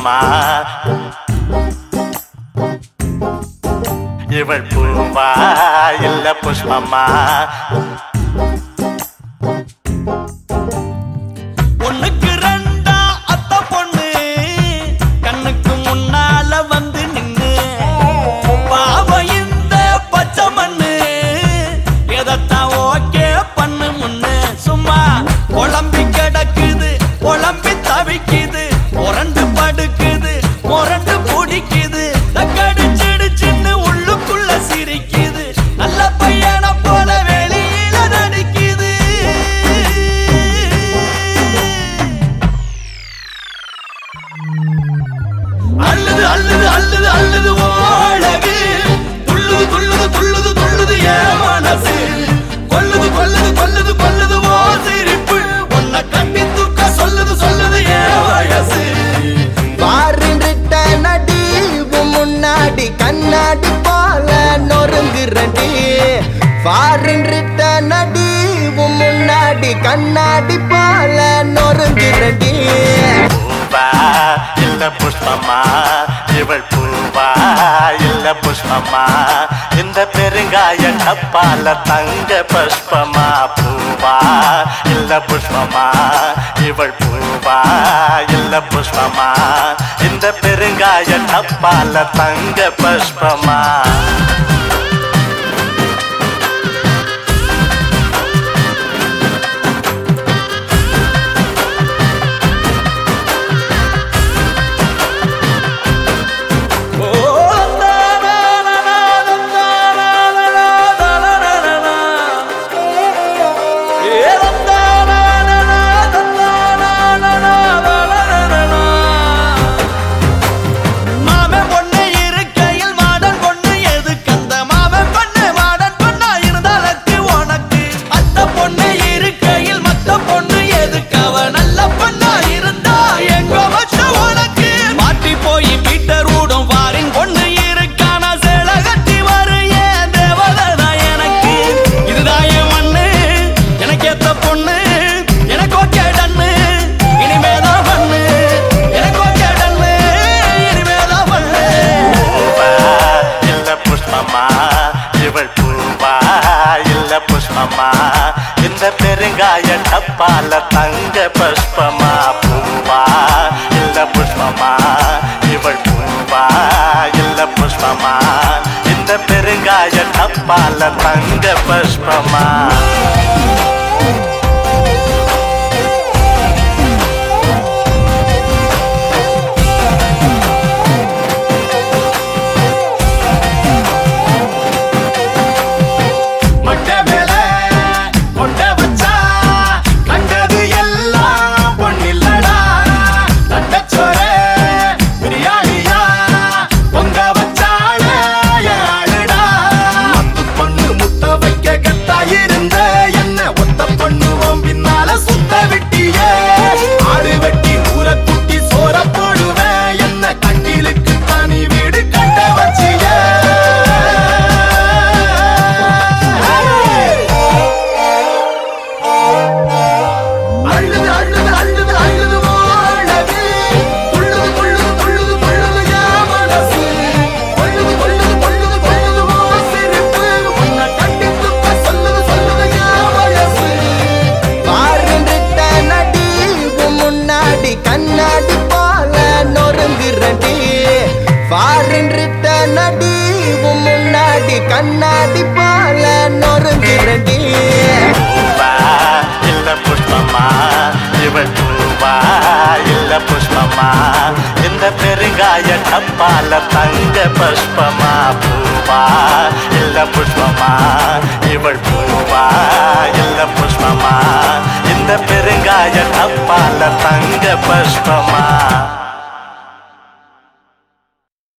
புஷ்பமா இவள் பூவா இல்ல புஷ்பமா ஒண்ணுக்கு ரெண்டா அத்த பொண்ணு கண்ணுக்கு முன்னால வந்து நின்னு பாவம் இந்த பச்சை மண்ணு எதத்தான் ஓகே பண்ணு முன்னு சும்மா குழம்பி கிடக்குது குழம்பி தவிக்குது முரண்டு படுக்குது முரண்டு பிடிக்குது கடிச்சிடுச்சுன்னு உள்ளுக்குள்ள சிரிக்குது நல்ல பையனை போல வெளியில நடிக்குது அல்லது அல்லது அல்லது அல்லது ஓழகு துள்ளுது துள்ளுது துள்ளுது துள்ளுது ஏன் மனசு கொல்லுது கொல்லுது கொல்லுது கொல்லுது ஓ சிரிப்பு உன்னை கண்டி தூக்க சொல்லுது சொல்லுது ஏன் வயசு பாருங்கிட்ட நடி உன் முன்னாடி கண்ணாடி போல நொறுங்குறடி பாருங்கிட்ட நடி உன் முன்னாடி கண்ணாடி போல நொறுங்குறடி பூவா இல்ல புஷ்பமா இவள் பூவா இல்ல புஷ்பமா இந்த பெருங்காய டப்பால தங்க புஷ்பமா பூவா இல்ல புஷ்பமா இவள் பூவா இல்ல புஷ்பமா இந்த பெருங்காய டப்பால தங்க புஷ்பமா ஓ மாமன் பொண்ணு இருக்கையில் மாடன் பொண்ணு எதுக்கு அந்த மாமன் பொண்ணு மாடன் பொண்ணா இருந்தாலக்கு உனக்கு அந்த பொண்ணு இருக்கையில் மத்த பொண்ணு எதுக்கு அவ நல்ல பொண்ணா இருந்தா எங்க வச்ச உனக்கு மாட்டி போய் பீட்டர் ஊடும் வாரின் பொண்ணு இருக்கானா சேல கட்டி வரும் ஏன் தேவதை எனக்கு இதுதான் என் மண்ணு எனக்கு ஏத்த பொண்ணு எனக்கு ஓகே டன்னு இனிமேதான் பண்ணு எனக்கு ஓகே டன்னு இனிமேதான் பண்ணு பூவா இல்ல புஷ்பமா இவள் பூவா இல்ல புஷ்பமா இந்த பெருங்காய டப்பால தங்க புஷ்பமா பூவா இல்ல புஷ்பமா இவள் பூவா இல்ல புஷ்பமா இந்த பெருங்காய டப்பால தங்க புஷ்பமா மொட்டை மேல கொண்ட வச்சா கண்டது எல்லாம் பொன்னில்லடா தட்டச்சோர பிரியாணியா பொங்க வச்சால யாழுடா மத்து பொண்ணு முத்த வைக்க கத்தா இருந்த என்ன ஒத்த பண்ணுவோம் பின்னால சுத்த வெட்டிய ஆடு வெட்டி ஊற குட்டி சோற போடுவேன் என்ன கட்டிலுக்கு தனி வீடு கட்ட வச்சிய அழுது அழுது அழுது அழுது வாழது துள்ளுது துள்ளுது துள்ளுது துள்ளுது என் மனசு கொள்ளுது கொள்ளுது கொள்ளுது கொள்ளுது ஓ சிரிப்பு உன்னை கட்டி துக்க சொல்லுது சொல்லுது என் வயசு பாருங்கிட்ட நடி உன் முன்னாடி கண்ணாடி போல நொறுங்குறடி பாருங்கிட்ட நடி உன் முன்னாடி கண்ணாடி போல நொறுங்குறடி பூவா இல்ல புஷ்பமா இவள் பூவா இல்ல புஷ்பமா இந்த பெருங்காய டப்பால தங்க புஷ்பமா பூவா இல்ல புஷ்பமா இவள் பூவா இல்ல புஷ்பமா இந்த பெருங்காய டப்பால தங்க புஷ்பமா